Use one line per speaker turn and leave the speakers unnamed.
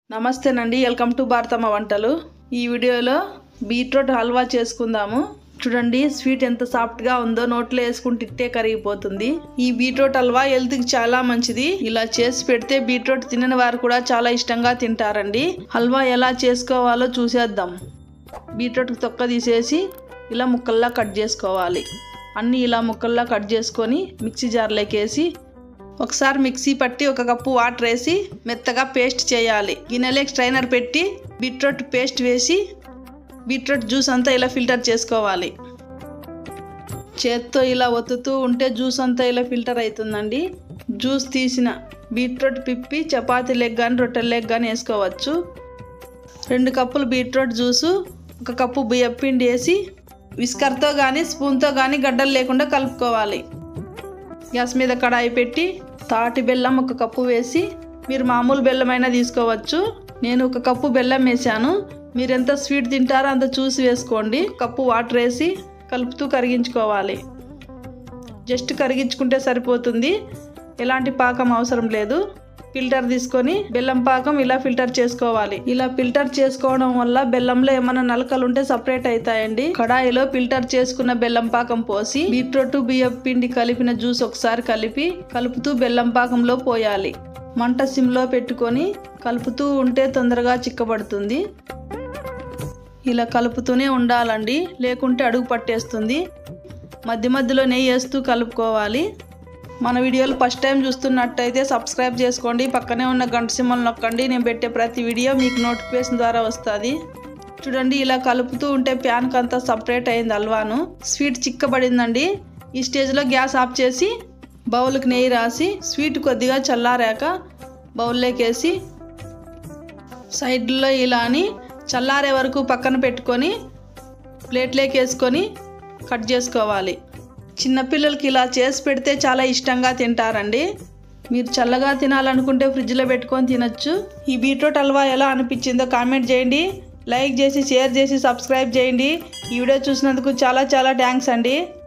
నమస్తేనండి welcome to Bharatamma వంటలు ఈ వీడియోలో బీట్రూట్ హల్వా చేసుకుందాము చూడండి స్వీట్ ఎంత సాఫ్ట్గా ఉందో నోట్లో వేసుకుంటే ఇట్టే కరిగిపోతుంది ఈ బీట్రూట్ హల్వా హెల్త్కి చాలా మంచిది ఇలా చేసి పెడితే బీట్రూట్ తినని వారు కూడా చాలా ఇష్టంగా తింటారండి హల్వా ఎలా చేసుకోవాలో చూసేద్దాం బీట్రూట్ తొక్క తీసేసి ఇలా ముక్కల్లా కట్ చేసుకోవాలి అన్నీ ఇలా ముక్కల్లా కట్ చేసుకొని మిక్సీ జార్లోకి వేసి ఒకసారి మిక్సీ పట్టి ఒక కప్పు వాటర్ వేసి మెత్తగా పేస్ట్ చేయాలి గిన్నెలోకి స్ట్రైనర్ పెట్టి బీట్రూట్ పేస్ట్ వేసి బీట్రూట్ జ్యూస్ అంతా ఇలా ఫిల్టర్ చేసుకోవాలి చేత్తో ఇలా ఒత్తుతూ ఉంటే జ్యూస్ అంతా ఇలా ఫిల్టర్ అవుతుందండి జ్యూస్ తీసిన బీట్రూట్ పిప్పి చపాతీ లెగ్ కానీ రొట్టెల లెగ్ కానీ వేసుకోవచ్చు రెండు కప్పులు బీట్రూట్ జ్యూసు ఒక కప్పు బియ్యం పిండి వేసి విస్కర్తో కానీ స్పూన్తో కానీ గడ్డలు లేకుండా కలుపుకోవాలి గ్యాస్ మీద కడాయి పెట్టి తాటి బెల్లం ఒక కప్పు వేసి మీరు మామూలు బెల్లమైనా తీసుకోవచ్చు నేను ఒక కప్పు బెల్లం వేసాను మీరు ఎంత స్వీట్ తింటారో అంత చూసి వేసుకోండి కప్పు వాటర్ వేసి కలుపుతూ కరిగించుకోవాలి జస్ట్ కరిగించుకుంటే సరిపోతుంది ఎలాంటి పాకం అవసరం లేదు ఫిల్టర్ తీసుకొని బెల్లం పాకం ఇలా ఫిల్టర్ చేసుకోవాలి ఇలా ఫిల్టర్ చేసుకోవడం వల్ల బెల్లంలో ఏమైనా నలకలు ఉంటే సపరేట్ అవుతాయండి కడాయిలో ఫిల్టర్ చేసుకున్న బెల్లం పాకం పోసి బీట్రూట్ బియ్యం పిండి కలిపిన జ్యూస్ ఒకసారి కలిపి కలుపుతూ బెల్లం పాకంలో పోయాలి మంట సిమ్లో పెట్టుకొని కలుపుతూ ఉంటే తొందరగా చిక్కబడుతుంది ఇలా కలుపుతూనే ఉండాలండి లేకుంటే అడుగు పట్టేస్తుంది మధ్య మధ్యలో నెయ్యి వేస్తూ కలుపుకోవాలి మన వీడియోలు ఫస్ట్ టైం చూస్తున్నట్టయితే సబ్స్క్రైబ్ చేసుకోండి పక్కనే ఉన్న గంట సింబల్ నొక్కండి నేను పెట్టే ప్రతి వీడియో మీకు నోటిఫికేషన్ ద్వారా వస్తుంది చూడండి ఇలా కలుపుతూ ఉంటే ప్యాన్కి అంతా సపరేట్ అయింది హల్వాను స్వీట్ చిక్కబడిందండి ఈ స్టేజ్లో గ్యాస్ ఆఫ్ చేసి బౌల్కి నెయ్యి రాసి స్వీట్ కొద్దిగా చల్లారాక బౌల్లోకి వేసి సైడ్లో ఇలా అని చల్లారే వరకు పక్కన పెట్టుకొని ప్లేట్లోకి వేసుకొని కట్ చేసుకోవాలి చిన్నపిల్లలకి ఇలా చేసి పెడితే చాలా ఇష్టంగా తింటారండి మీరు చల్లగా తినాలనుకుంటే ఫ్రిడ్జ్లో పెట్టుకొని తినొచ్చు ఈ బీట్రూట్ హల్వా ఎలా అనిపించిందో కామెంట్ చేయండి లైక్ చేసి షేర్ చేసి సబ్స్క్రైబ్ చేయండి ఈ వీడియో చూసినందుకు చాలా చాలా థ్యాంక్స్ అండి